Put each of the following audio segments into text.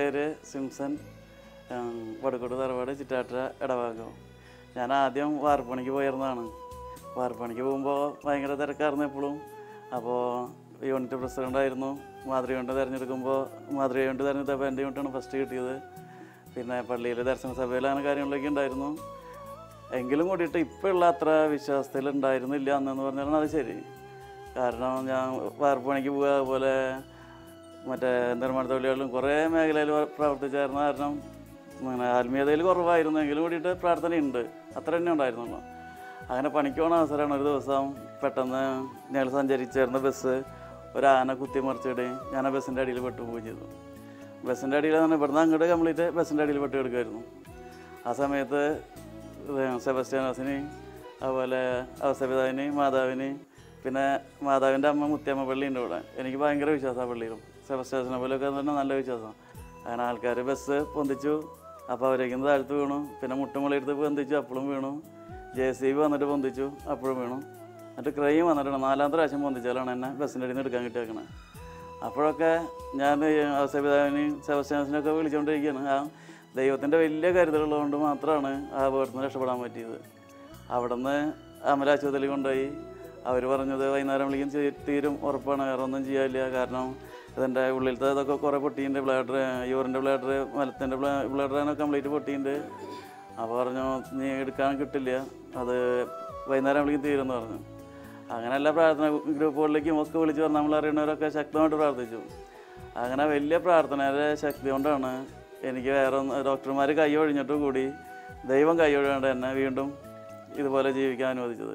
പേര് സിംസൺ ഉം, വടക്കോട് തറവാട് ചിറ്റാറ്റ ഇടവാകം ഞാൻ ആദ്യം വാർപ്പണിക്ക് പോയിരുന്നതാണ് വാർപ്പണിക്ക് പോകുമ്പോൾ ഭയങ്കര തിരക്കായിരുന്നു എപ്പോഴും അപ്പോൾ യൂണിറ്റ് പ്രസിഡൻ്റ് ആയിരുന്നു മാതൃ യൂണിറ്റ് തിരഞ്ഞെടുക്കുമ്പോൾ മാതൃ യൂണിറ്റ് തിരഞ്ഞെടുത്തപ്പോൾ എൻ്റെ യൂണിറ്റാണ് ഫസ്റ്റ് കിട്ടിയത് പിന്നെ പള്ളിയിൽ ദർശന സഭയിൽ അങ്ങനെ കാര്യങ്ങളിലൊക്കെ ഉണ്ടായിരുന്നു എങ്കിലും കൂടിയിട്ട് ഇപ്പോഴുള്ള അത്ര വിശ്വാസത്തിൽ ഉണ്ടായിരുന്നില്ല അന്നെന്ന് പറഞ്ഞാൽ അത് ശരി കാരണം ഞാൻ വാർപ്പണിക്ക് പോവുക അതുപോലെ മറ്റേ നിർമ്മാണ തൊഴിലാളികളും കുറേ മേഖലയിൽ പ്രവർത്തിച്ചായിരുന്ന കാരണം അങ്ങനെ ആത്മീയതയിൽ കുറവായിരുന്നു എങ്കിലും കൂടിയിട്ട് പ്രാർത്ഥനയുണ്ട് അത്ര തന്നെ ഉണ്ടായിരുന്നുള്ളൂ അങ്ങനെ പണിക്ക് പോണ അവസരമാണ് ഒരു ദിവസം പെട്ടെന്ന് ഞങ്ങൾ സഞ്ചരിച്ചിരുന്ന ബസ് ഒരു ആന കുത്തിമറിച്ചിട്ട് ഞാൻ ആ ബസ്സിൻ്റെ അടിയിൽ പെട്ടുപോവുകയും ചെയ്തു ബസ്സിൻ്റെ അടിയിൽ തന്നെ ഇവിടുന്ന് അങ്ങോട്ട് കംപ്ലീറ്റ് ബസ്സിൻ്റെ അടിയിൽ പെട്ട് കിടക്കുമായിരുന്നു ആ സമയത്ത് സെബസ്റ്റ്യാനോസിന് അതുപോലെ അവസപിതാവിന് മാതാവിന് പിന്നെ മാതാവിൻ്റെ അമ്മ മുത്തിയമ്മ പള്ളി ഉണ്ട് ഇവിടെ എനിക്ക് ഭയങ്കര വിശ്വാസമാണ് പള്ളിയിലും സെബസ്റ്റ്യാസിനെ പോലെയൊക്കെ തന്നെ നല്ല വിശ്വാസം അങ്ങനെ ആൾക്കാർ ബസ് പൊന്തിച്ചു അപ്പോൾ അവരേക്കും താഴ്ത്ത് വീണു പിന്നെ മുട്ടുമുളി എടുത്ത് പൊന്തിച്ചു അപ്പോഴും വീണു ജെ സി ബി വന്നിട്ട് പൊന്തിച്ചു അപ്പോഴും വീണു എന്നിട്ട് ക്രെയിം വന്നിട്ടുണ്ട് നാലാമത്തെ പ്രാവശ്യം പൊന്തിച്ചാലാണ് എന്നെ ബസ്സിൻ്റെ അടിയിൽ നിന്ന് എടുക്കാൻ കിട്ടിയേക്കണത് അപ്പോഴൊക്കെ ഞാൻ അവസരപിതാവിനെയും സെബസ്റ്റ്യാൻസിനൊക്കെ വിളിച്ചുകൊണ്ടിരിക്കുകയാണ് ആ ദൈവത്തിൻ്റെ വലിയ കരുതലുള്ളതുകൊണ്ട് മാത്രമാണ് ആ അപകടത്തിൽ നിന്ന് രക്ഷപ്പെടാൻ പറ്റിയത് അവിടെ നിന്ന് അമല ആശുപത്രിയിൽ കൊണ്ടുപോയി അവർ പറഞ്ഞത് വൈകുന്നേരം വിളിക്കും ചെയ്- തീരും ഉറപ്പാണ് വേറെ ഒന്നും ചെയ്യാനില്ല കാരണം ഇതിൻ്റെ ഉള്ളിലത്തെ ഇതൊക്കെ കുറേ പൊട്ടിയിട്ടുണ്ട് ബ്ലാഡർ യൂറിൻ്റെ ബ്ലാഡർ മലത്തിൻ്റെ ബ്ലാഡറിനൊക്കെ കംപ്ലീറ്റ് പൊട്ടിയിട്ടുണ്ട് അപ്പോൾ പറഞ്ഞു നീ എടുക്കാൻ കിട്ടില്ല അത് വൈകുന്നേരം വിളിക്കും തീരുമെന്ന് പറഞ്ഞു അങ്ങനെ എല്ലാ പ്രാർത്ഥന ഗ്രൂപ്പുകളിലേക്കും ഒക്കെ വിളിച്ച് പറഞ്ഞ് നമ്മൾ അറിയുന്നവരൊക്കെ ശക്തമായിട്ട് പ്രാർത്ഥിച്ചു അങ്ങനെ വലിയ പ്രാർത്ഥനയുടെ ശക്തി കൊണ്ടാണ് എനിക്ക് വേറെ ഒന്ന് ഡോക്ടർമാർ കൈ ഒഴിഞ്ഞിട്ടും കൂടി ദൈവം കൈ ഒഴിയാണ്ട് എന്നെ വീണ്ടും ഇതുപോലെ ജീവിക്കാൻ അനുവദിച്ചത്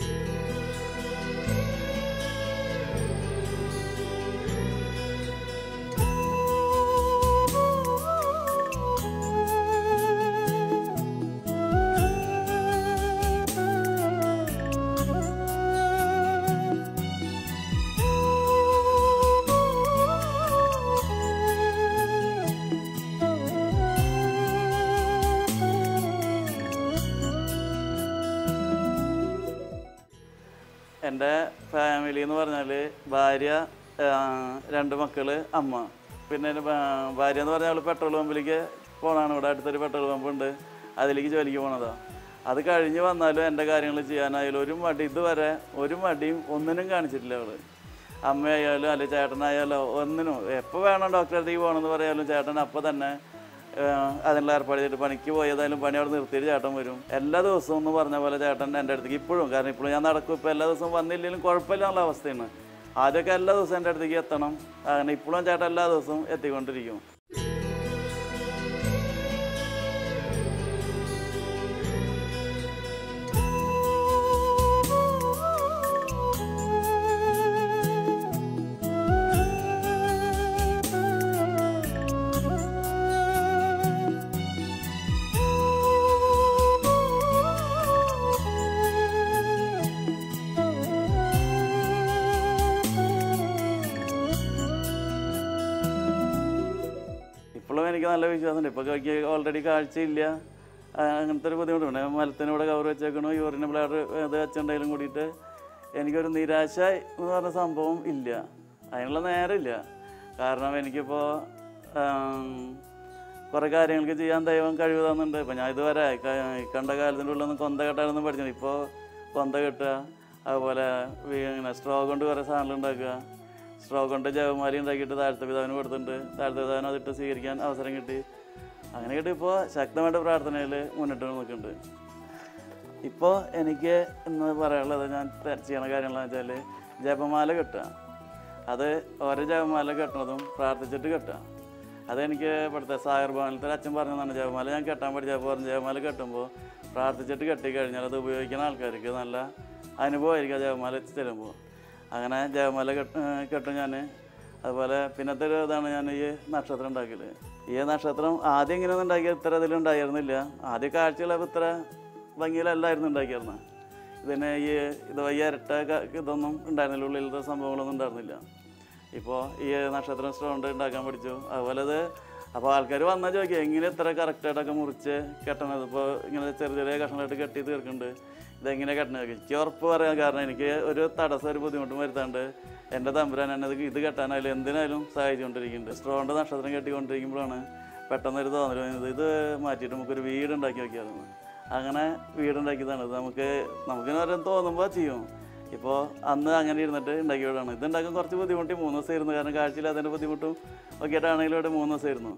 എൻ്റെ ഫാമിലി എന്ന് പറഞ്ഞാൽ ഭാര്യ ആ, രണ്ട് മക്കള് അമ്മ പിന്നെ എൻ്റെ ഭാ- ഭാര്യ എന്ന് പറഞ്ഞാൽ പെട്രോൾ പമ്പിലേക്ക് പോകണതാണ് ഇവിടെ അടുത്തൊരു പെട്രോൾ പമ്പുണ്ട് അതിലേക്ക് ജോലിക്ക് പോണതാ അത് കഴിഞ്ഞ് വന്നാലും എൻ്റെ കാര്യങ്ങൾ ചെയ്യാനായാലും ഒരു മടി ഇതുവരെ ഒരു മടിയും ഒന്നിനും കാണിച്ചിട്ടില്ല അവള് അമ്മയായാലും അല്ലെങ്കിൽ ചേട്ടനായാലോ ഒന്നിനും എപ്പോൾ വേണം ഡോക്ടറെ അടുത്തേക്ക് പോകണമെന്ന് പറയാലും ചേട്ടൻ അപ്പോൾ തന്നെ ഏഹ് അതിനുള്ള ഏർപ്പാട് ചെയ്തിട്ട് പണിക്ക് പോയതായാലും പണി അവിടെ നിർത്തിയിട്ട് ചേട്ടൻ വരും എല്ലാ ദിവസവും എന്ന് പറഞ്ഞ പോലെ ചേട്ടൻ എൻ്റെ അടുത്തേക്ക് ഇപ്പോഴും കാരണം ഇപ്പോഴും ഞാൻ നടക്കും ഇപ്പോൾ എല്ലാ ദിവസവും വന്നില്ലെങ്കിലും കുഴപ്പമില്ല എന്നുള്ള അവസ്ഥയാണ് ആദ്യമൊക്കെ എല്ലാ ദിവസവും എൻ്റെ അടുത്തേക്ക് എത്തണം അങ്ങനെ ഇപ്പോഴും ചേട്ടൻ എല്ലാ ദിവസവും എത്തിക്കൊണ്ടിരിക്കും ഇപ്പോഴും എനിക്ക് നല്ല വിശ്വാസമുണ്ട് ഇപ്പോൾ എനിക്ക് ഓൾറെഡി കാഴ്ചയില്ല ആ, അങ്ങനത്തെ ഒരു ബുദ്ധിമുട്ടുണ്ട് മലത്തിനൂടെ കവർ വെച്ചേക്കണു യൂറിന് ബ്ലാഡർ ഇത് വെച്ചിട്ടുണ്ടെങ്കിലും കൂടിയിട്ട് എനിക്കൊരു നിരാശ എന്ന് പറഞ്ഞ സംഭവം ഇല്ല അതിനുള്ള നേരമില്ല കാരണം എനിക്കിപ്പോൾ കുറേ കാര്യങ്ങൾക്ക് ചെയ്യാൻ ദൈവം കഴിവ് തന്നിട്ടുണ്ട് ഇപ്പം ഞാൻ ഇതുവരെ ക- കണ്ട കാലത്തിൻ്റെ ഉള്ളിൽ നിന്ന് കൊന്ത കെട്ടാനൊന്നും പഠിച്ചില്ല ഇപ്പോൾ കൊന്ത കെട്ടുക അതുപോലെ വി- ഇങ്ങനെ സ്ട്രോ കൊണ്ട് കുറേ സാധനങ്ങൾ ഉണ്ടാക്കുക സ്ട്രോ കൊണ്ട് ജവമാരി ഉണ്ടാക്കിയിട്ട് താഴത്തെ പിതാവിന് കൊടുത്തിട്ടുണ്ട് താഴത്തെ പിതാവിന് അതിട്ട് സ്വീകരിക്കാൻ അവസരം കിട്ടി അങ്ങനെ കിട്ടി ഇപ്പോൾ ശക്തമായിട്ട് പ്രാർത്ഥനയിൽ മുന്നിട്ട് നിൽക്കുന്നുണ്ട് ഇപ്പോൾ എനിക്ക് ഇന്ന് പറയാനുള്ളത് ഞാൻ ത- ചെയ്യണ കാര്യങ്ങളെന്ന് വെച്ചാൽ ജപമാല കെട്ടുക അത് ഓരോ ജപമാല കെട്ടണതും പ്രാർത്ഥിച്ചിട്ട് കെട്ടുക അതെനിക്ക് ഇവിടുത്തെ സാഗർ ഭവനത്തിൽ അച്ഛൻ പറഞ്ഞതാണ് ജപമാല ഞാൻ കെട്ടാൻ പഠിച്ചപ്പോൾ പറഞ്ഞു ജപമാല കെട്ടുമ്പോൾ പ്രാർത്ഥിച്ചിട്ട് കെട്ടി കഴിഞ്ഞാൽ അത് ഉപയോഗിക്കുന്ന ആൾക്കാർക്ക് നല്ല അനുഭവമായിരിക്കും ആ ജപമാല ചെല്ലുമ്പോൾ അങ്ങനെ ജപമാല കെട്ട് ഏഹ് കെട്ടും ഞാൻ അതുപോലെ പിന്നത്തെ ഒരു ഇതാണ് ഞാൻ ഈ നക്ഷത്രം ഉണ്ടാക്കല് ഈ നക്ഷത്രം ആദ്യം ഇങ്ങനെ ഒന്നും ഉണ്ടാക്കിയ ഇത്ര ഇതിലുണ്ടായിരുന്നില്ല ആദ്യ കാഴ്ചകളപ്പോൾ ഇത്ര ഭംഗിയിലല്ലായിരുന്നു ഉണ്ടാക്കിയിരുന്നത് ഇതിന് ഈ ഇത് ഈ ഇരട്ട ക- ഇതൊന്നും ഉണ്ടായിരുന്നില്ല ഉള്ളിലത്തെ സംഭവങ്ങളൊന്നും ഉണ്ടായിരുന്നില്ല ഇപ്പോൾ ഈ നക്ഷത്രം സ്റ്റോണ്ട് ഉണ്ടാക്കാൻ പഠിച്ചു അതുപോലെ ഇത് അപ്പോൾ ആൾക്കാർ വന്നാൽ ചോദിക്കുക എങ്ങനെ ഇത്ര കറക്റ്റായിട്ടൊക്കെ മുറിച്ച് കെട്ടണത് ഇപ്പോൾ ഇങ്ങനെ ചെറിയ ചെറിയ കഷ്ണമായിട്ട് കെട്ടി തീർക്കുന്നുണ്ട് ഇതെങ്ങനെ കെട്ടണത് എനിക്ക് ഉറപ്പ് പറയാൻ കാരണം എനിക്ക് ഒരു തടസ്സം ഒരു ബുദ്ധിമുട്ടും വരുത്താണ്ട് എൻ്റെ തമ്പുരാൻ എന്നെ ഇത് ഇത് കെട്ടാനായാലും എന്തിനായാലും സഹായിച്ചുകൊണ്ടിരിക്കുന്നുണ്ട് സ്ട്രോണ്ട് നക്ഷത്രം കെട്ടിക്കൊണ്ടിരിക്കുമ്പോഴാണ് പെട്ടെന്നൊരു തോന്നൽ തോന്നിയത് ഇത് മാറ്റിയിട്ട് നമുക്കൊരു വീട് ഉണ്ടാക്കി വെക്കാമെന്ന് അങ്ങനെ വീടുണ്ടാക്കിയതാണ് ഇത് നമുക്ക് നമുക്ക് ഓരോന്ന് തോന്നുമ്പോൾ ചെയ്യും ഇപ്പോൾ അന്ന് അങ്ങനെ ഇരുന്നിട്ട് ഉണ്ടാക്കി വിടാണ് ഇത് ഉണ്ടാക്കാൻ കുറച്ച് ബുദ്ധിമുട്ടി മൂന്ന് ദിവസമായിരുന്നു കാരണം കാഴ്ചയില്ലാത്തതിൻ്റെ ബുദ്ധിമുട്ടും ഒക്കെ ആയിട്ടാണെങ്കിലും ഇവിടെ മൂന്ന് ദിവസമായിരുന്നു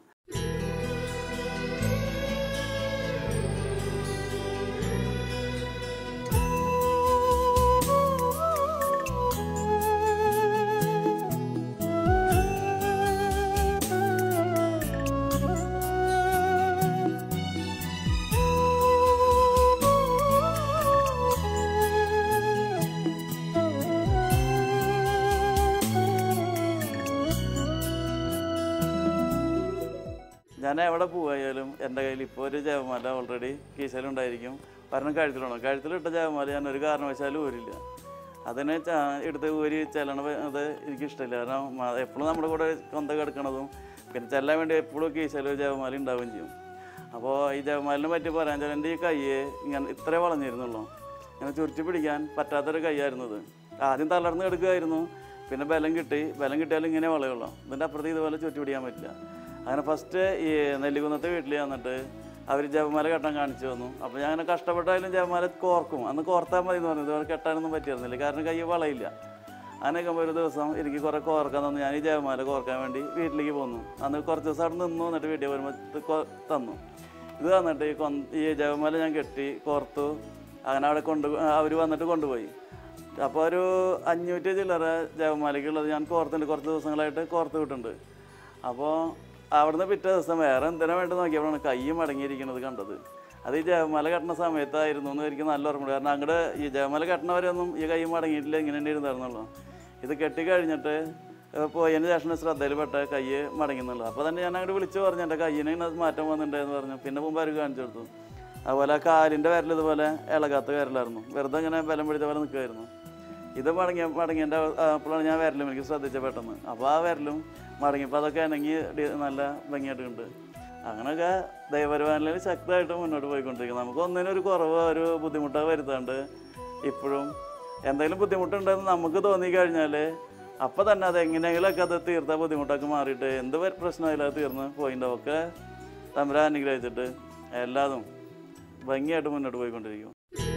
ഞാൻ എവിടെ പോയാലും എൻ്റെ കയ്യിൽ ഇപ്പോൾ ഒരു ജപമാല ഓൾറെഡി കീശയിലുണ്ടായിരിക്കും കാരണം കഴുത്തിലുണ്ടോ കഴുത്തിലിട്ട ജപമാല ഞാൻ ഒരു കാരണവശാലും ഊരില്ല അതിനെ ചാ എടുത്ത് ഊരി ചെല്ലണ അത് എനിക്കിഷ്ടമില്ല കാരണം എപ്പോഴും നമ്മുടെ കൂടെ കൊന്ത കിടക്കണതും പിന്നെ ചെല്ലാൻ വേണ്ടി എപ്പോഴും കീശയിൽ ഒരു ജപമാല ഉണ്ടാവുകയും ചെയ്യും അപ്പോൾ ഈ ജപമാലിനെ പറ്റി പറയാൻ വെച്ചാൽ എൻ്റെ ഈ കയ്യെ ഇങ്ങനെ ഇത്രേ വളഞ്ഞിരുന്നുള്ളൂ ഇങ്ങനെ ചുരുട്ടി പിടിക്കാൻ പറ്റാത്തൊരു കൈയായിരുന്നത് ആദ്യം തളർന്ന് കിടക്കുമായിരുന്നു പിന്നെ ബലം കിട്ടി ബലം കിട്ടിയാലും ഇങ്ങനെ വളയുള്ളൂ ഇതിൻ്റെ അപ്പുറത്ത് ഇതുപോലെ ചുരുട്ടി പിടിക്കാൻ പറ്റില്ല അങ്ങനെ ഫസ്റ്റ് ഈ നെല്ലിക്കുന്നത്തെ വീട്ടിൽ വന്നിട്ട് അവർ ജപമാല കെട്ടാൻ കാണിച്ചു തന്നു അപ്പോൾ ഞാൻ അങ്ങനെ കഷ്ടപ്പെട്ടായാലും ജപമാല കോർക്കും അന്ന് കോർത്താൽ മതി എന്ന് പറഞ്ഞു ഇതുപോലെ കെട്ടാനൊന്നും പറ്റിയിരുന്നില്ല കാരണം കൈ വളയില്ല അങ്ങനെയൊക്കെ ഒരു ദിവസം എനിക്ക് കുറേ കോർക്കാൻ തന്നു ഞാൻ ഈ ജപമാല കോർക്കാൻ വേണ്ടി വീട്ടിലേക്ക് പോന്നു അന്ന് കുറച്ച് ദിവസം അവിടെ നിന്നു എന്നിട്ട് വീട്ടിൽ വരുമ്പോൾ ഇത് കൊ- തന്നു ഇത് തന്നിട്ട് ഈ കൊന്ത ഈ ജപമാല ഞാൻ കെട്ടി കോർത്തു അങ്ങനെ അവിടെ കൊണ്ട് അവർ വന്നിട്ട് കൊണ്ടുപോയി അപ്പോൾ ഒരു അഞ്ഞൂറ്റി ചില്ലറ ജപമാലയ്ക്കുള്ളത് ഞാൻ കോർത്തുണ്ട് കുറച്ച് ദിവസങ്ങളായിട്ട് കോർത്ത് വിട്ടുണ്ട് അപ്പോൾ അവിടുന്ന് പിറ്റേ ദിവസം വേറെ എന്തിനാ വേണ്ടി നോക്കിയപ്പോഴാണ് കൈ മടങ്ങിയിരിക്കുന്നത് കണ്ടത് അത് ഈ ജപമാല കെട്ടുന്ന സമയത്തായിരുന്നു എന്ന് എനിക്ക് നല്ല ഓർമ്മയുണ്ട് കാരണം അങ്ങോട്ട് ഈ ജപമാല കെട്ടണവരൊന്നും ഈ കൈ മടങ്ങിയിട്ടില്ല ഇങ്ങനെ തന്നെ ഇരുന്നായിരുന്നുള്ളൂ ഇത് കെട്ടി കഴിഞ്ഞിട്ട് ഏഹ് പോയതിന് ശേഷം ശ്രദ്ധയിൽപ്പെട്ട കൈ മടങ്ങുന്നുള്ളൂ അപ്പോൾ തന്നെ ഞാൻ അങ്ങോട്ട് വിളിച്ചു പറഞ്ഞു എൻ്റെ കയ്യിന് ഇങ്ങനെ മാറ്റം വന്നിട്ടുണ്ടെന്ന് പറഞ്ഞു പിന്നെ മുമ്പ് അവർക്ക് കാണിച്ചു കൊടുത്തു അതുപോലെ ആ കാലിൻ്റെ വിരൽ ഇതുപോലെ ഇളകാത്ത വിരലായിരുന്നു വെറുതെ ഇങ്ങനെ ബലം പിടിച്ച പോലെ നിൽക്കുമായിരുന്നു ഇത് മടങ്ങിയ മടങ്ങിയതിൻ്റെ അപ്പോഴാണ് ഞാൻ വിരലും എനിക്ക് ശ്രദ്ധിച്ച പെട്ടെന്ന് അപ്പോൾ ആ വിരലും മടങ്ങിയപ്പോൾ അതൊക്കെ ഇണങ്ങി ഡി- നല്ല ഭംഗിയായിട്ടുണ്ട് അങ്ങനെയൊക്കെ ദൈവപരിപാലനയിൽ ശക്തമായിട്ട് മുന്നോട്ട് പോയിക്കൊണ്ടിരിക്കും നമുക്ക് ഒന്നിനും ഒരു കുറവ് ഒരു ബുദ്ധിമുട്ടോ വരുത്താണ്ട് ഇപ്പോഴും എന്തെങ്കിലും ബുദ്ധിമുട്ടുണ്ടെന്ന് നമുക്ക് തോന്നിക്കഴിഞ്ഞാൽ അപ്പം തന്നെ അത് എങ്ങനെയെങ്കിലുമൊക്കെ അത് തീർത്ത ബുദ്ധിമുട്ടൊക്കെ മാറിയിട്ട് എന്ത് വരെ പ്രശ്നമില്ല അത് തീർന്ന് പോയിണ്ടാവും ഒക്കെ തമ്പുരാൻ അനുഗ്രഹിച്ചിട്ട് എല്ലാതും ഭംഗിയായിട്ട് മുന്നോട്ട് പോയിക്കൊണ്ടിരിക്കും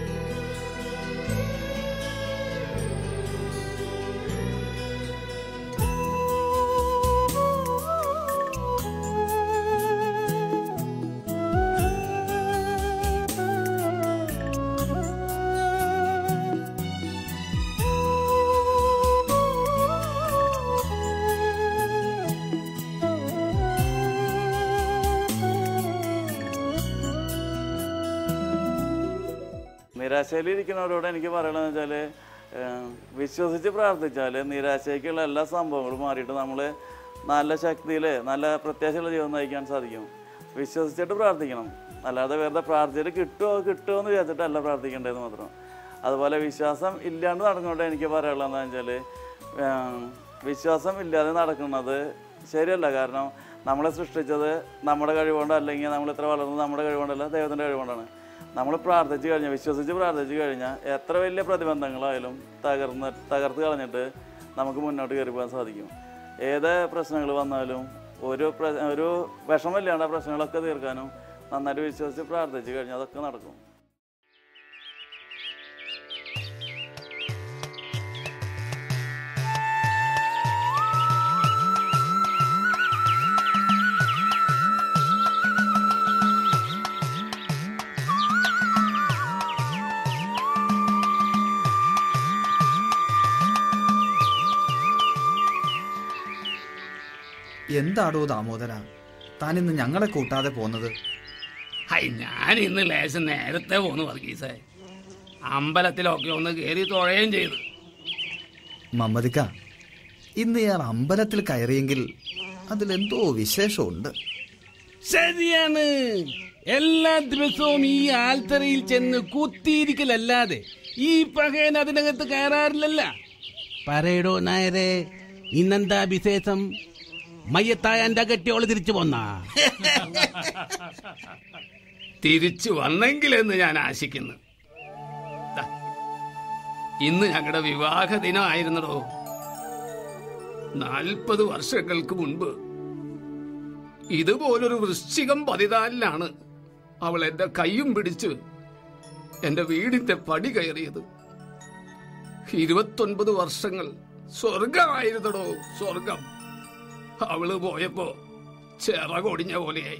നിരാശയിലിരിക്കുന്നവരോട് എനിക്ക് പറയണമെന്ന് വെച്ചാൽ വിശ്വസിച്ച് പ്രാർത്ഥിച്ചാൽ നിരാശയ്ക്കുള്ള എല്ലാ സംഭവങ്ങളും മാറിയിട്ട് നമ്മൾ നല്ല ശക്തിയിൽ നല്ല പ്രത്യാശയുള്ള ജീവൻ നയിക്കാൻ സാധിക്കും വിശ്വസിച്ചിട്ട് പ്രാർത്ഥിക്കണം അല്ലാതെ വെറുതെ പ്രാർത്ഥിച്ചിട്ട് കിട്ടുമോ കിട്ടുമോ എന്ന് വിചാരിച്ചിട്ടല്ല പ്രാർത്ഥിക്കേണ്ടതെന്ന് മാത്രം അതുപോലെ വിശ്വാസം ഇല്ലാണ്ട് നടക്കുന്നുണ്ട് എനിക്ക് പറയാനുള്ളതെന്ന് വെച്ചാൽ വിശ്വാസം ഇല്ലാതെ നടക്കുന്നത് ശരിയല്ല കാരണം നമ്മളെ സൃഷ്ടിച്ചത് നമ്മുടെ കഴിവുകൊണ്ട് അല്ലെങ്കിൽ നമ്മൾ ഇത്ര വളർന്നത് നമ്മുടെ കഴിവുകൊണ്ടല്ല ദൈവത്തിൻ്റെ കഴിവുകൊണ്ടാണ് നമ്മൾ പ്രാർത്ഥിച്ച് കഴിഞ്ഞാൽ വിശ്വസിച്ച് പ്രാർത്ഥിച്ച് കഴിഞ്ഞാൽ എത്ര വലിയ പ്രതിബന്ധങ്ങളായാലും തകർന്ന് തകർത്ത് കളഞ്ഞിട്ട് നമുക്ക് മുന്നോട്ട് കയറി പോകാൻ സാധിക്കും ഏത് പ്രശ്നങ്ങൾ വന്നാലും ഒരു പ്ര ഒരു വിഷമമില്ലാണ്ട് ആ പ്രശ്നങ്ങളൊക്കെ തീർക്കാനും നന്നായിട്ട് വിശ്വസിച്ച് പ്രാർത്ഥിച്ച് കഴിഞ്ഞാൽ അതൊക്കെ നടക്കും എന്താടോ ദാമോദര താനിന്ന് ഞങ്ങളെ കൂട്ടാതെ പോന്നത് ഹൈ ഞാൻ ഇന്ന് ലേശം നേരത്തെ പോന്നു വർഗീസേ അമ്പലത്തിലൊക്കെ ഒന്ന് കയറി തുഴയും ചെയ്തു മമ്മദിക്ക ഇന്ന് ഞാൻ അമ്പലത്തിൽ കയറിയെങ്കിൽ അതിലെന്തോ വിശേഷമുണ്ട് ശരിയാണ് എല്ലാ ദിവസവും ഈ ആൽത്തറയിൽ ചെന്ന് കുത്തിയിരിക്കലല്ലാതെ ഈ പകയൻ അതിനകത്ത് കയറാറില്ലല്ല പറയടോ നായരെ ഇന്നെന്താ വിശേഷം മയ്യത്തായ എന്റെ കെട്ടിയോള് തിരിച്ചു പോന്നാ തിരിച്ചു വന്നെങ്കിലെന്ന് ഞാൻ ആശിക്കുന്നു ദാ, ഇന്ന് ഞങ്ങളുടെ വിവാഹ ദിനമായിരുന്നടോ നാൽപ്പത് വർഷങ്ങൾക്ക് മുൻപ് ഇതുപോലൊരു വൃശ്ചികം പതിനാലിലാണ് അവൾ എന്റെ കൈയും പിടിച്ച് എന്റെ വീടിന്റെ പടി കയറിയത് ഇരുപത്തൊൻപത് വർഷങ്ങൾ സ്വർഗമായിരുന്നടോ സ്വർഗം അവള് പോയപ്പോ ചിറകൊടിഞ്ഞ പോലെയായി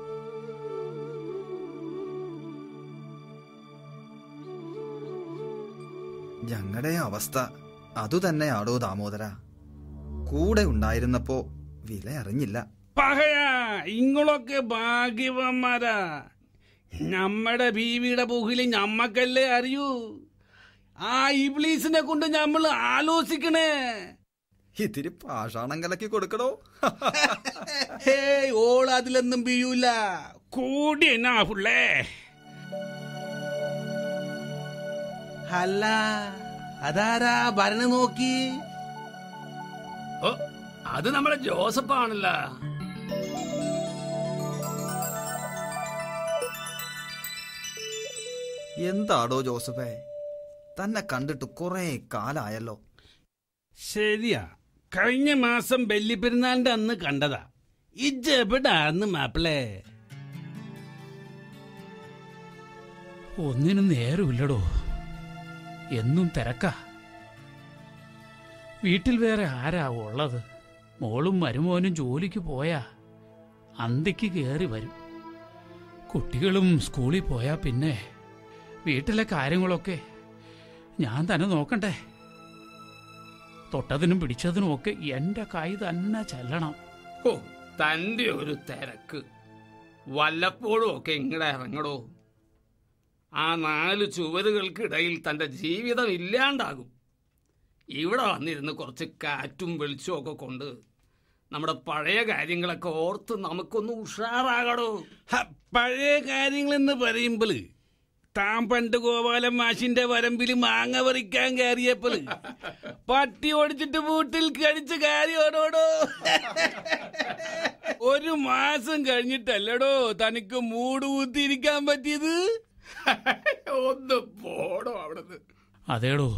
ഞങ്ങളുടെ അവസ്ഥ അതുതന്നെയാടോ ദാമോദര കൂടെ ഉണ്ടായിരുന്നപ്പോ വില അറിഞ്ഞില്ല പകയാ ഇങ്ങളൊക്കെ ഭാഗ്യവന്മാരാ നമ്മടെ ബീവിയുടെ പുകില് ഞമ്മക്കല്ലേ അറിയൂ ആ ഇബ്ലീസിനെ കൊണ്ട് നമ്മൾ ആലോചിക്കണേ ഇത്തിരി പാഷാണം കലക്കി കൊടുക്കടോ ഹേയ് ഓൾ അതിലൊന്നും ബിയൂല കൂടി എന്നാ പുള്ളേ അല്ല അതാരാ ഭരണ നോക്കി ഓ അത് നമ്മുടെ ജോസഫാണല്ല എന്താടോ ജോസഫേ തന്നെ കണ്ടിട്ട് കുറെ കാലായല്ലോ ശരിയാ കഴിഞ്ഞ മാസം ബെല്ലിപ്പെരുന്നാളിന്റെ അന്ന് കണ്ടതാ ഇജെവിടാന്ന് മാപ്പിളേ ഒന്നിനും നേരമില്ലടോ എന്നും തിരക്കാ വീട്ടിൽ വേറെ ആരാ ഉള്ളത് മോളും മരുമോനും ജോലിക്ക് പോയാ അന്തിക്ക് കയറി വരും കുട്ടികളും സ്കൂളിൽ പോയാ പിന്നെ വീട്ടിലെ കാര്യങ്ങളൊക്കെ ഞാൻ തന്നെ നോക്കണ്ടേ തൊട്ടതിനും പിടിച്ചതിനും ഒക്കെ എൻ്റെ കൈ തന്നെ ചെല്ലണം ഓ തന്റെ ഒരു തിരക്ക് വല്ലപ്പോഴും ഒക്കെ ഇങ്ങടെ ഇറങ്ങടോ ആ നാല് ചുവരുകൾക്കിടയിൽ തന്റെ ജീവിതം ഇല്ലാണ്ടാകും ഇവിടെ വന്നിരുന്ന് കുറച്ച് കാറ്റും വെളിച്ചവും ഒക്കെ കൊണ്ട് നമ്മുടെ പഴയ കാര്യങ്ങളൊക്കെ ഓർത്ത് നമുക്കൊന്ന് ഉഷാറാകടോ ഹ, പഴയ കാര്യങ്ങളെന്ന് പറയുമ്പോൾ താൻ പണ്ട് ഗോപാലൻ മാഷിന്റെ വരമ്പിൽ മാങ്ങ പറിക്കാൻ കയറിയപ്പോൾ പട്ടി ഓടിച്ചിട്ട് വീട്ടിൽ കഴിച്ച കാര്യമാണോടോ ഒരു മാസം കഴിഞ്ഞിട്ടല്ലടോ തനിക്ക് മൂട് കുത്തിയിരിക്കാൻ പറ്റിയത് ഒന്ന് പോടോ അവിടുന്ന് അതേടോ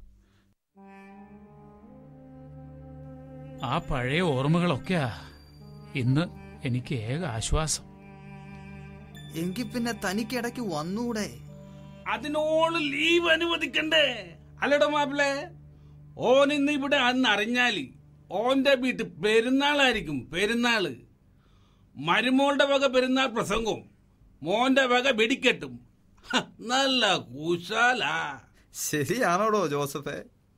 ആ പഴയ ഓർമ്മകളൊക്കെയാ ഇന്ന് എനിക്ക് ഏക ആശ്വാസം എങ്കിൽ പിന്നെ തനിക്കിടയ്ക്ക് വന്നൂടെ അതിനോട് ലീവ് അനുവദിക്കണ്ടേ അല്ലടോ മാപ്പിളെ ഓൻ ഇന്ന് ഇവിടെ അന്ന് അറിഞ്ഞാല് ഓന്റെ വീട്ടിൽ പെരുന്നാളായിരിക്കും പെരുന്നാള് മരുമോളുടെ വക പെരുന്നാൾ പ്രസംഗവും മോന്റെ വക വെടിക്കെട്ടും ഹ, നല്ല കുശാലാ ശരിയാണോടോ ജോസഫേ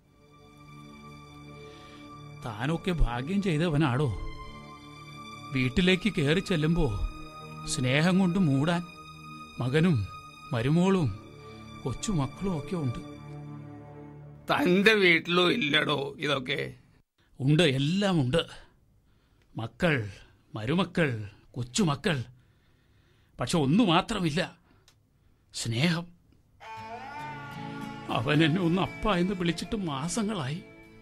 താനൊക്കെ ഭാഗ്യം ചെയ്തവനാടോ വീട്ടിലേക്ക് കയറി ചെല്ലുമ്പോ സ്നേഹം കൊണ്ട് മൂടാൻ മകനും മരുമോളും കൊച്ചുമക്കളും ഒക്കെ ഉണ്ട് തന്റെ വീട്ടിലും ഇല്ലടോ ഇതൊക്കെ ഉണ്ട് എല്ലാം ഉണ്ട് മക്കൾ മരുമക്കൾ കൊച്ചുമക്കൾ പക്ഷെ ഒന്നു മാത്രമില്ല സ്നേഹം അവൻ എന്നെ ഒന്ന് അപ്പ എന്ന് വിളിച്ചിട്ട് മാസങ്ങളായി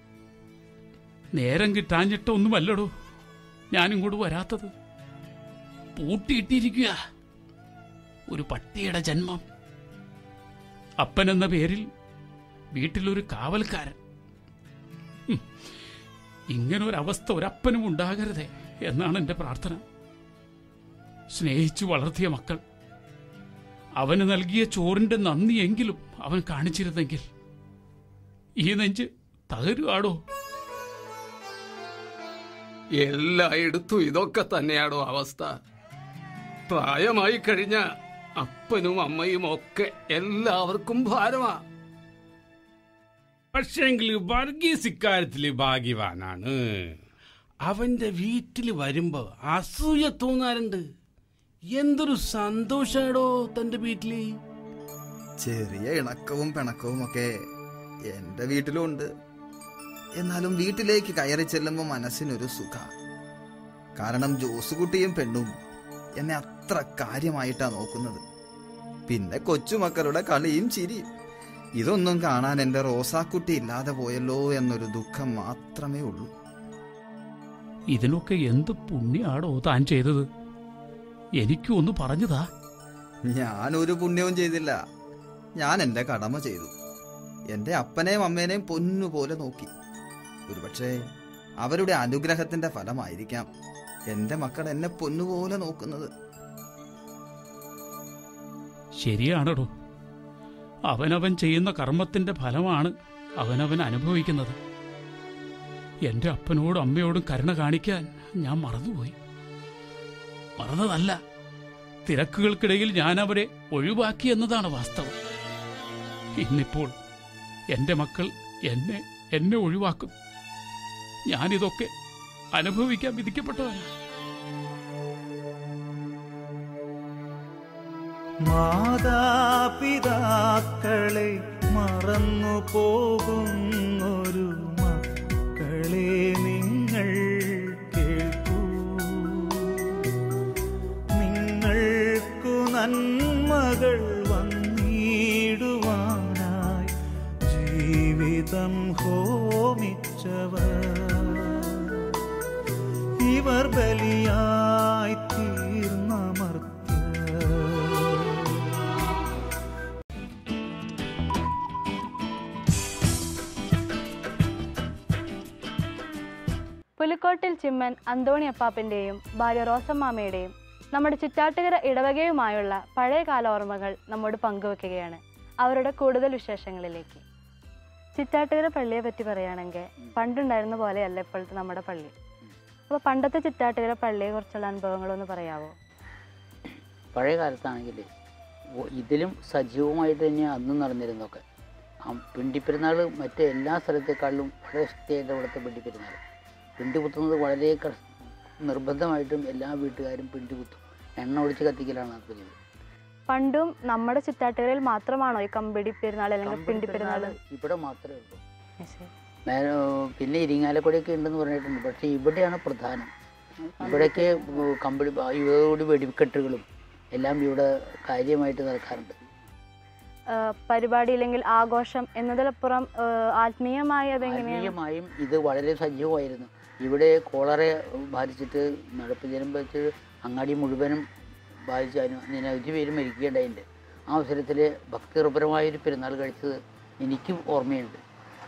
നേരം കിട്ടാഞ്ഞിട്ട് ഒന്നുമല്ലടോ ഞാനിങ്ങോട്ട് വരാത്തത് പൂട്ടിയിട്ടിരിക്കുക ഒരു പട്ടിയുടെ ജന്മം അപ്പൻ എന്ന പേരിൽ വീട്ടിലൊരു കാവൽക്കാരൻ ഹും. ഇങ്ങനൊരവസ്ഥ ഒരപ്പനും ഉണ്ടാകരുതേ എന്നാണ് എൻ്റെ പ്രാർത്ഥന സ്നേഹിച്ചു വളർത്തിയ മക്കൾ അവന് നൽകിയ ചോറിന്റെ നന്ദിയെങ്കിലും അവൻ കാണിച്ചിരുന്നെങ്കിൽ ഈ നെഞ്ച് തകരുവാടോ എല്ലായിടത്തും ഇതൊക്കെ തന്നെയാണോ അവസ്ഥ പ്രായമായി കഴിഞ്ഞ അപ്പനും അമ്മയും ഒക്കെ എല്ലാവർക്കും ഭാരമാ പക്ഷേങ്കിൽ വർഗീസ് ഇക്കാര്യത്തില് ഭാഗ്യവാനാണ് അവന്റെ വീട്ടിൽ വരുമ്പോ അസൂയ തോന്നാറുണ്ട് എന്തൊരു സന്തോഷാടോ തന്റെ വീട്ടില് ചെറിയ ഇണക്കവും പിണക്കവും ഒക്കെ എന്റെ വീട്ടിലും ഉണ്ട് എന്നാലും വീട്ടിലേക്ക് കയറി ചെല്ലുമ്പോൾ മനസ്സിനൊരു സുഖ കാരണം ജോസുകുട്ടിയും പെണ്ണും എന്നെ അത്ര കാര്യമായിട്ടാ നോക്കുന്നത് പിന്നെ കൊച്ചുമക്കളുടെ കളിയും ചിരിയും ഇതൊന്നും കാണാൻ എന്റെ റോസാക്കുട്ടി ഇല്ലാതെ പോയല്ലോ എന്നൊരു ദുഃഖം മാത്രമേ ഉള്ളൂ ഇതിനൊക്കെ എന്ത് പുണ്യാടോ താൻ ചെയ്തത് എനിക്കും ഒന്ന് പറഞ്ഞതാ ഞാൻ ഒരു പുണ്യവും ചെയ്തില്ല ഞാൻ എന്റെ കടമ ചെയ്തു എന്റെ അപ്പനെയും അമ്മേനെയും പൊന്നുപോലെ നോക്കി ഒരുപക്ഷെ അവരുടെ അനുഗ്രഹത്തിന്റെ ഫലമായിരിക്കാം എൻ്റെ മക്കൾ എന്നെ പൊന്നുപോലെ നോക്കുന്നത് ശരിയാണടോ അവനവൻ ചെയ്യുന്ന കർമ്മത്തിന്റെ ഫലമാണ് അവനവൻ അനുഭവിക്കുന്നത് എന്റെ അപ്പനോടും അമ്മയോടും കരുണ കാണിക്കാൻ ഞാൻ മറന്നുപോയി മറന്നതല്ല തിരക്കുകൾക്കിടയിൽ ഞാൻ അവരെ ഒഴിവാക്കി എന്നതാണ് വാസ്തവം ഇന്നിപ്പോൾ എന്റെ മക്കൾ എന്നെ എന്നെ ഒഴിവാക്കും ഞാനിതൊക്കെ അനുഭവിക്കാൻ വിധിക്കപ്പെട്ടവനാണ് മാതാപിതാക്കളെ മറന്നു പോകുന്നൊരു മക്കളെ നിങ്ങൾ കേൾക്കൂ നിങ്ങൾക്കു നന്മകൾ വന്നിടുവാനായി ജീവിതം ഹോമിച്ചവർ ഇവർ ബലിയായി തീർന്നമർത്തിയ പുലിക്കോട്ടിൽ ചിമ്മൻ അന്തോണി അപ്പാപ്പൻ്റെയും ഭാര്യ റോസമ്മാമയുടെയും നമ്മുടെ ചുറ്റാട്ടുകര ഇടവകയുമായുള്ള പഴയ കാല ഓർമ്മകൾ നമ്മോട് പങ്കുവെക്കുകയാണ് അവരുടെ കൂടുതൽ വിശേഷങ്ങളിലേക്ക് ചിറ്റാട്ടുകര പള്ളിയെ പറ്റി പറയുകയാണെങ്കിൽ പണ്ടുണ്ടായിരുന്ന പോലെയല്ല ഇപ്പോഴത്തെ നമ്മുടെ പള്ളി അപ്പോൾ പണ്ടത്തെ ചിറ്റാട്ടുകര പള്ളിയെ കുറിച്ചുള്ള അനുഭവങ്ങളൊന്ന് പറയാവോ പഴയ കാലത്താണെങ്കിൽ ഇതിലും സജീവമായിട്ട് തന്നെയാണ് അന്നും നടന്നിരുന്നതൊക്കെ ആ പിണ്ടിപ്പെരുന്നാൾ മറ്റേ എല്ലാ സ്ഥലത്തേക്കാളും വളരെ ശക്തിയായിട്ട് ഇവിടുത്തെ പിണ്ടിപ്പെരുന്നാൾ പിണ്ടി കുത്തുന്നത് വളരെ ക- നിർബന്ധമായിട്ടും എല്ലാ വീട്ടുകാരും പിണ്ടി കുത്തും എണ്ണ ഒഴിച്ച് കത്തിക്കലാണ് ആ പതിവ് പണ്ടും നമ്മുടെ ചുറ്റാട്ടുകരയിൽ മാത്രമാണോ ഈ കമ്പിടി പെരുന്നാൾ അല്ലെങ്കിൽ പിണ്ടി പെരുന്നാൾ കമ്പിളി ഇവിടെ മാത്രമേ ഉള്ളൂ നേരെ പിന്നെ ഇരിങ്ങാലക്കുടിയൊക്കെ ഉണ്ടെന്ന് പറഞ്ഞിട്ടുണ്ട് പക്ഷേ ഇവിടെയാണ് പ്രധാനം ഇവിടേക്ക് കമ്പിളി ഇവരോട് വെടിക്കെട്ടുകളും എല്ലാം ഇവിടെ കാര്യമായിട്ട് നടക്കാറുണ്ട് പരിപാടി അല്ലെങ്കിൽ ആഘോഷം എന്നതിലപ്പുറം ആ, ആത്മീയമായി അതെങ്ങനെയാണ് ആത്മീയമായും ഇത് വളരെ സജീവമായിരുന്നു ഇവിടെ കോളറ ബാധിച്ചിട്ട് നടപ്പ് ജനം വെച്ച് അങ്ങാടി മുഴുവനും ബാധിച്ച് അതിന് നിരവധി പേര് മരിക്കുകയുണ്ടായിട്ടുണ്ട് ആ അവസരത്തിൽ ഭക്തിപരമായൊരു പെരുന്നാൾ കഴിച്ചത് എനിക്കും ഓർമ്മയുണ്ട്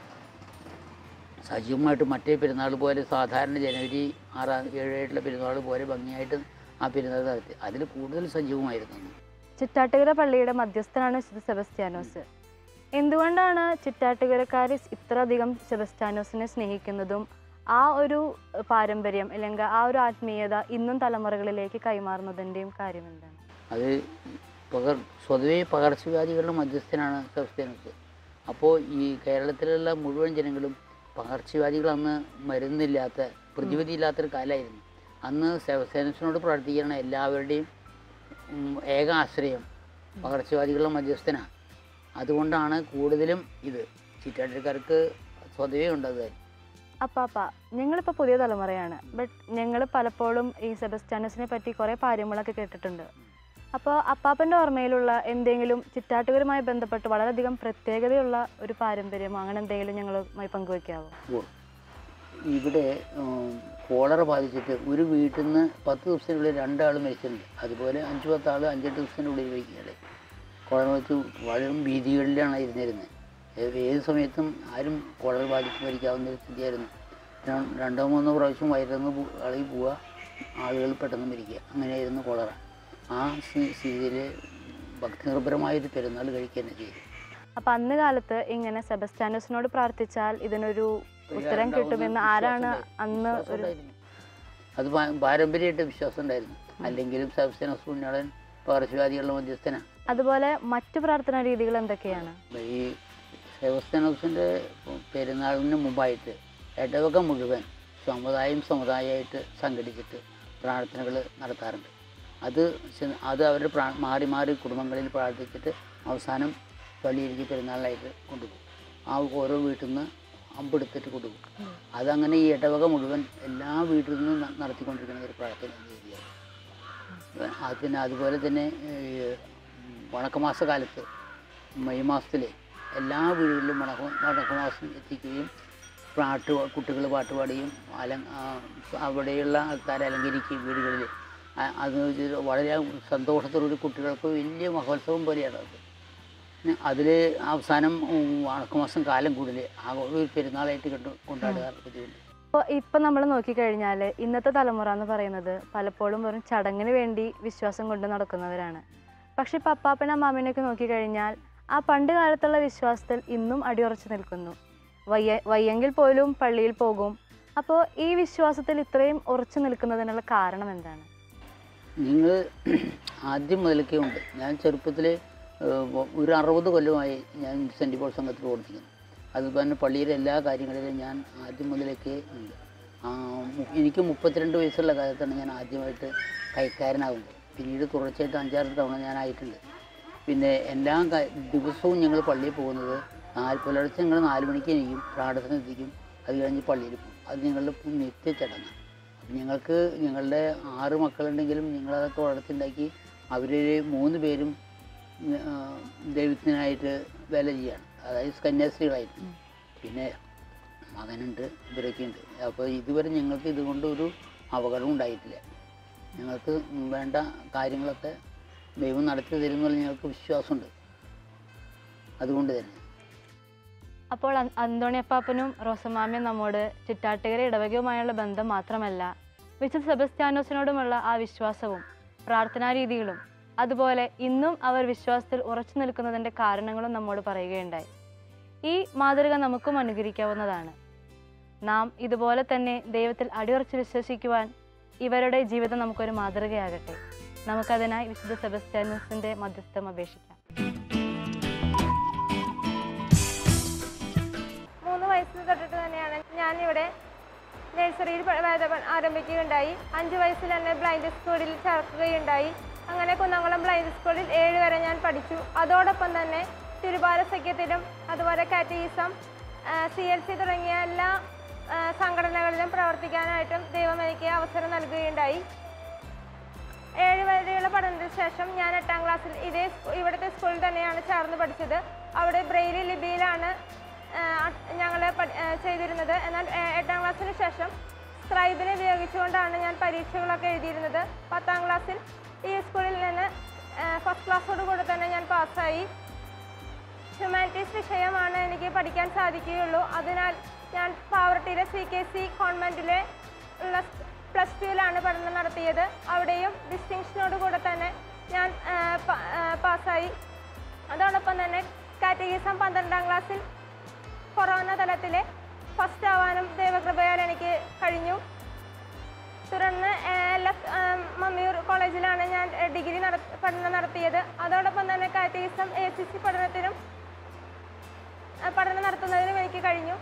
സജീവമായിട്ട് മറ്റേ പെരുന്നാൾ പോലെ സാധാരണ ജനുവരി ആറാം ഏഴായിട്ടുള്ള പെരുന്നാൾ പോലെ ഭംഗിയായിട്ട് ആ പെരുന്നാൾ നടത്തി അതിൽ കൂടുതൽ സജീവമായിരുന്നു അന്ന്. ചിറ്റാട്ടുകര പള്ളിയുടെ മധ്യസ്ഥനാണ് വിശുദ്ധ സെബസ്ത്യാനോസ് എന്തുകൊണ്ടാണ് ചിറ്റാട്ടുകരക്കാർ ഇത്രയധികം സെബസ്ത്യാനോസിനെ സ്നേഹിക്കുന്നതും ആ ഒരു പാരമ്പര്യം അല്ലെങ്കിൽ ആ ഒരു ആത്മീയത ഇന്നും തലമുറകളിലേക്ക് കൈമാറുന്നതിൻ്റെയും കാര്യം എന്താണ് അത് പകർ സ്വതവേ പകർച്ചവ്യാധികളുടെ മധ്യസ്ഥനാണ് സെബസ്ത്യാനോസ് അപ്പോൾ ഈ കേരളത്തിലുള്ള മുഴുവൻ ജനങ്ങളും പകർച്ചവ്യാധികൾ അന്ന് മരുന്നില്ലാത്ത പ്രതിവിധിയില്ലാത്തൊരു കാലമായിരുന്നു അന്ന് സെബസ്ത്യാനോസിനോട് പ്രാർത്ഥിക്കുകയാണ് എല്ലാവരുടെയും ഉം, ഏക ആശ്രയം പകർച്ചവ്യാധികളുടെ മധ്യസ്ഥനാണ് അതുകൊണ്ടാണ് കൂടുതലും ഇത് ചിറ്റാട്ടക്കാർക്ക് സ്വതവേ ഉണ്ടത് അപ്പാപ്പ ഞങ്ങളിപ്പോൾ പുതിയ തലമുറയാണ് ബട്ട് ഞങ്ങൾ പലപ്പോഴും ഈ സെബസ്ത്യാനോസിനെ പറ്റി കുറേ കാര്യങ്ങളൊക്കെ കേട്ടിട്ടുണ്ട് അപ്പോൾ അപ്പാപ്പൻ്റെ ഓർമ്മയിലുള്ള എന്തെങ്കിലും ചിറ്റാട്ടുകരുമായി ബന്ധപ്പെട്ട് വളരെയധികം പ്രത്യേകതയുള്ള ഒരു പാരമ്പര്യമോ അങ്ങനെ എന്തെങ്കിലും ഞങ്ങളുമായി പങ്കുവയ്ക്കാവോ ഓ. ഇവിടെ ഉം, കോളറ ബാധിച്ചിട്ട് ഒരു വീട്ടിൽ നിന്ന് പത്ത് ദിവസത്തിനുള്ളിൽ രണ്ടാൾ മരിച്ചിട്ടുണ്ട് അതുപോലെ അഞ്ച് പത്താൾ അഞ്ചെട്ട് ദിവസത്തിനുള്ളിൽ മരിക്കുകയുണ്ടായി കോളറ വെച്ച് വളരെ ഭീതികളിലാണ് ഇരുന്നിരുന്നത് ഏത് ഏത് സമയത്തും ആരും കോളറ ബാധിച്ച് മരിക്കാവുന്ന ഒരു സ്ഥിതിയായിരുന്നു ര- രണ്ടോ മൂന്നോ പ്രാവശ്യം വയറിന്ന് അളകി പോവുക ആളുകൾ പെട്ടെന്ന് മരിക്കുക അങ്ങനെയായിരുന്നു കോളറ ആ സ്ഥിതിയിൽ ഭക്തിനിർഭരമായൊരു പെരുന്നാൾ കഴിക്കുക തന്നെ ചെയ്തു അപ്പോൾ അന്ന് കാലത്ത് ഇങ്ങനെ സെബസ്ത്യാനോസിനോട് പ്രാർത്ഥിച്ചാൽ ഇതിനൊരു ഉത്തരം കിട്ടുമെന്ന് ആരാണ് അന്ന് ഒരു അത് പാ- പാരമ്പര്യമായിട്ട് വിശ്വാസം ഉണ്ടായിരുന്നു അല്ലെങ്കിലും സബ്സ്റ്റനസ് പുണ്യാളൻ പകർച്ചവ്യാധികളുടെ മധ്യസ്ഥനാണ് അതുപോലെ മറ്റു പ്രാർത്ഥനാ രീതികൾ എന്തൊക്കെയാണ് ഈ സെബസ്തനോസിൻ്റെ പെരുന്നാളിന് മുമ്പായിട്ട് ഇടവക മുഴുവൻ സമുദായം സമുദായമായിട്ട് സംഘടിച്ചിട്ട് പ്രാർത്ഥനകൾ നടത്താറുണ്ട് അത് ചെ- അത് അവർ പ്രാ മാറി മാറി കുടുംബങ്ങളിൽ പ്രാർത്ഥിച്ചിട്ട് അവസാനം പള്ളിയിലേക്ക് പെരുന്നാളിനായിട്ട് കൊണ്ടുപോകും ആ ഓരോ വീട്ടിൽ നിന്ന് അമ്പെടുത്തിട്ട് കൊണ്ടുപോകും അതങ്ങനെ ഈ ഇടവക മുഴുവൻ എല്ലാ വീട്ടിൽ നിന്നും ന- നടത്തിക്കൊണ്ടിരിക്കുന്ന ഒരു പ്രാർത്ഥന രീതിയാണ് അത് പിന്നെ അതുപോലെ തന്നെ ഈ വണക്കമാസ കാലത്ത് മെയ് മാസത്തിൽ എല്ലാ വീടുകളിലും വണക്ക വണക്കമാസം എത്തിക്കുകയും പാട്ട് കുട്ടികൾ പാട്ട് പാടുകയും അല ആ, അവിടെയുള്ള ആൾക്കാരെ അലങ്കരിക്കുകയും വീടുകളിൽ ആ- അത് ഇത് വളരെ സന്തോഷത്തോടുകൂടി കുട്ടികൾക്ക് വലിയ മഹോത്സവം പോലെയാണ് അത് അതിൽ അവസാനം ഉം, വണക്കമാസം കാലം കൂടുതൽ ആ ഒരു പെരുന്നാളായിട്ട് കണ്ടു കൊണ്ടാടുക പതിവുണ്ട് അപ്പോൾ ഇപ്പം നമ്മൾ നോക്കിക്കഴിഞ്ഞാൽ ഇന്നത്തെ തലമുറ എന്ന് പറയുന്നത് പലപ്പോഴും വെറും ചടങ്ങിന് വേണ്ടി വിശ്വാസം കൊണ്ട് നടക്കുന്നവരാണ് പക്ഷെ ഇപ്പം അപ്പാപ്പനും അമ്മാമ്മേനെയൊക്കെ നോക്കിക്കഴിഞ്ഞാൽ ആ പണ്ട് കാലത്തുള്ള വിശ്വാസത്തിൽ ഇന്നും അടിയുറച്ചു നിൽക്കുന്നു വയ്യ വയ്യെങ്കിൽ പോലും പള്ളിയിൽ പോകും അപ്പോൾ ഈ വിശ്വാസത്തിൽ ഇത്രയും ഉറച്ചു നിൽക്കുന്നതിനുള്ള കാരണം എന്താണ് നിങ്ങൾ ആദ്യം മുതലൊക്കെ ഉണ്ട് ഞാൻ ചെറുപ്പത്തിൽ ഒരു അറുപത് കൊല്ലമായി ഞാൻ സെൻറ്റ് പോൾ സംഘത്തിൽ പ്രവർത്തിക്കുന്നു അതുപോലെ തന്നെ പള്ളിയിലെ എല്ലാ കാര്യങ്ങളിലും ഞാൻ ആദ്യം മുതലൊക്കെ ഉണ്ട് ആ, മു- എനിക്ക് മുപ്പത്തിരണ്ട് വയസ്സുള്ള കാലത്താണ് ഞാൻ ആദ്യമായിട്ട് കൈക്കാരനാകുന്നത് പിന്നീട് തുടർച്ചയായിട്ട് അഞ്ചാറ് തവണ ഞാൻ ആയിട്ടുണ്ട് പിന്നെ എല്ലാ കാ- ദിവസവും ഞങ്ങൾ പള്ളിയിൽ പോകുന്നത് നാല് പുലർച്ചെ ഞങ്ങൾ നാല് മണിക്ക് എണീക്കും പ്രാർത്ഥന എത്തിക്കും അത് കഴിഞ്ഞ് പള്ളിയിൽ പോകും അത് ഞങ്ങളുടെ നിത്യ ചടങ്ങാണ് അപ്പം ഞങ്ങൾക്ക് ഞങ്ങളുടെ ആറ് മക്കളുണ്ടെങ്കിലും ഞങ്ങളതൊക്കെ വളർത്തിണ്ടാക്കി അവരിൽ മൂന്ന് പേരും ആ, ദൈവത്തിനായിട്ട് വേല ചെയ്യാണ് അതായത് കന്യാസ്ത്രീകളായിട്ട് പിന്നെ മകനുണ്ട് ഇവരൊക്കെ ഉണ്ട് അപ്പോൾ ഇതുവരെ ഞങ്ങൾക്ക് ഇതുകൊണ്ട് ഒരു അപകടം ഉണ്ടായിട്ടില്ല ഞങ്ങൾക്ക് വേണ്ട കാര്യങ്ങളൊക്കെ ദൈവം നടത്തി തരുമെന്നുള്ള ഞങ്ങൾക്ക് വിശ്വാസമുണ്ട് അതുകൊണ്ട് തന്നെ അപ്പോൾ അ- അന്തോണിയപ്പാപ്പനും റോസമാമയും നമ്മോട് ചിറ്റാട്ടുകര ഇടവകയുമായുള്ള ബന്ധം മാത്രമല്ല വിശുദ്ധ സെബസ്ത്യാനോസിനോടുമുള്ള ആ വിശ്വാസവും പ്രാർത്ഥനാ രീതികളും അതുപോലെ ഇന്നും അവർ വിശ്വാസത്തിൽ ഉറച്ചു നിൽക്കുന്നതിൻ്റെ കാരണങ്ങളും നമ്മോട് പറയുകയുണ്ടായി ഈ മാതൃക നമുക്കും അനുകരിക്കാവുന്നതാണ് നാം ഇതുപോലെ തന്നെ ദൈവത്തിൽ അടിയുറച്ച് വിശ്വസിക്കുവാൻ ഇവരുടെ ജീവിതം നമുക്കൊരു മാതൃകയാകട്ടെ നമുക്കതിനായി വിശുദ്ധ സെബസ്ത്യാനോസിൻ്റെ മധ്യസ്ഥം അപേക്ഷിക്കാം മൂന്ന് വയസ്സിൽ തൊട്ടിട്ട് തന്നെയാണ് ഞാനിവിടെ നഴ്സറിയിൽ പ- വേദപ- ആരംഭിക്കുകയുണ്ടായി അഞ്ച് വയസ്സിൽ എന്നെ ബ്ലൈൻഡ് സ്കൂളിൽ ചേർക്കുകയുണ്ടായി അങ്ങനെ കുന്നംകുളം ബ്ലൈൻഡ് സ്കൂളിൽ ഏഴ് വരെ ഞാൻ പഠിച്ചു അതോടൊപ്പം തന്നെ തിരുവാര സഖ്യത്തിലും അതുപോലെ കാറ്റീസം സി എൽ സി തുടങ്ങിയ എല്ലാ ആ, സംഘടനകളിലും പ്രവർത്തിക്കാനായിട്ടും ദൈവം എനിക്ക് അവസരം നൽകുകയുണ്ടായി ഏഴ് വരെയുള്ള പഠനത്തിന് ശേഷം ഞാൻ എട്ടാം ക്ലാസ്സിൽ ഇതേ സ്കൂ- ഇവിടുത്തെ സ്കൂളിൽ തന്നെയാണ് ചേർന്ന് പഠിച്ചത് അവിടെ ബ്രെയിലി ലിപിയിലാണ് ഞങ്ങൾ ചെയ്തിരുന്നത് എന്നാൽ ആ, എട്ടാം ക്ലാസ്സിന് ശേഷം സ്ക്രൈബിനെ ഉപയോഗിച്ചുകൊണ്ടാണ് ഞാൻ പരീക്ഷകളൊക്കെ എഴുതിയിരുന്നത് പത്താം ക്ലാസ്സിൽ ഈ സ്കൂളിൽ നിന്ന് ഫസ്റ്റ് ക്ലാസ്സോട് കൂടെ തന്നെ ഞാൻ പാസ്സായി ഹ്യൂമാനിറ്റീസ് വിഷയമാണ് എനിക്ക് പഠിക്കാൻ സാധിക്കുകയുള്ളൂ അതിനാൽ ഞാൻ പാവർട്ടിയിലെ സി കെ സി കോൺവെൻറ്റിലെ ഉള്ള പ്ലസ് ടുവിലാണ് പഠനം നടത്തിയത് അവിടെയും ഡിസ്റ്റിങ്ഷനോട് കൂടെ തന്നെ ഞാൻ ആ, പ- ആ, പാസ്സായി അതോടൊപ്പം തന്നെ കാറ്റഗീസം പന്ത്രണ്ടാം ക്ലാസ്സിൽ കൊറോണ തലത്തിലെ ഫസ്റ്റ് ആവാനും ദൈവകൃപയാൽ എനിക്ക് കഴിഞ്ഞു തുടർന്ന് എൽ എഫ് മമ്മിയൂർ കോളേജിലാണ് ഞാൻ ഏ, ഡിഗ്രി നട പഠനം നടത്തിയത് അതോടൊപ്പം തന്നെ കാറ്റഗീസം എ സി സി പഠനത്തിനും ആ, പഠനം നടത്തുന്നതിനും എനിക്ക് കഴിഞ്ഞു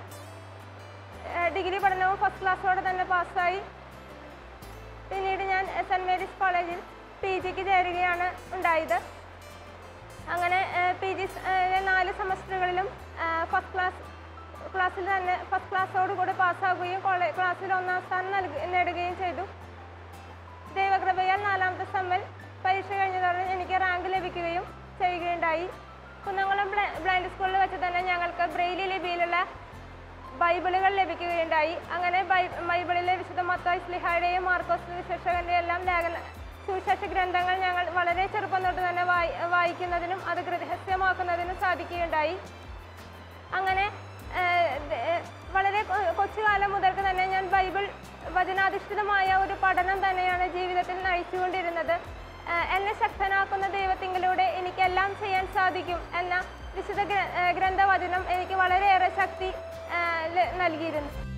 ഏ, ഡിഗ്രി പഠനവും ഫസ്റ്റ് ക്ലാസ്സോടെ തന്നെ പാസ്സായി പിന്നീട് ഞാൻ സെൻറ് മേരീസ് കോളേജിൽ പി ജിക്ക് ചേരുകയാണ് ഉണ്ടായത് അങ്ങനെ പി ജി നാല് സെമസ്റ്ററുകളിലും ഫസ്റ്റ് ക്ലാസ് ക്ലാസ്സിൽ തന്നെ ഫസ്റ്റ് ക്ലാസ്സോട് കൂടി പാസ്സാകുകയും കോളേജ് ക്ലാസ്സിൽ ഒന്നാം സ്ഥാനം നൽകി നേടുകയും ചെയ്തു ദൈവകൃപയാൽ നാലാമത്തെ സെമ്മിൽ പരീക്ഷ കഴിഞ്ഞതോടെ എനിക്ക് റാങ്ക് ലഭിക്കുകയും ചെയ്യുകയുണ്ടായി കുന്നംകുളം ബ്ല- ബ്ലൈൻഡ് സ്കൂളിൽ വെച്ച് തന്നെ ഞങ്ങൾക്ക് ബ്രെയിലി ലിപിയിലുള്ള ബൈബിളുകൾ ലഭിക്കുകയുണ്ടായി അങ്ങനെ ബൈ- ബൈബിളിലെ വിശുദ്ധ മത്തായി സ്ലിഹായുടെയും മാർക്കോസ് വിശേഷകന്റെയും എല്ലാം ലേഖന സുവിശേഷ ഗ്രന്ഥങ്ങൾ ഞങ്ങൾ വളരെ ചെറുപ്പം തൊട്ട് തന്നെ വായി വായിക്കുന്നതിനും അത് ഗൃഹസ്ഥമാക്കുന്നതിനും സാധിക്കുകയുണ്ടായി അങ്ങനെ ഏഹ്, ദ- ഏഹ്, വളരെ കൊ- കൊച്ചുകാലം മുതൽക്ക് തന്നെ ഞാൻ ബൈബിൾ വചനാധിഷ്ഠിതമായ ഒരു പഠനം തന്നെയാണ് ജീവിതത്തിൽ നയിച്ചുകൊണ്ടിരുന്നത് ഏഹ്, എന്നെ ശക്തനാക്കുന്ന ദൈവത്തിങ്കിലൂടെ എനിക്കെല്ലാം ചെയ്യാൻ സാധിക്കും എന്ന വിശുദ്ധ ഗ്ര- ഏഹ്, ഗ്രന്ഥവചനം എനിക്ക് വളരെയേറെ ശക്തി ഏഹ്, ല- നൽകിയിരുന്നു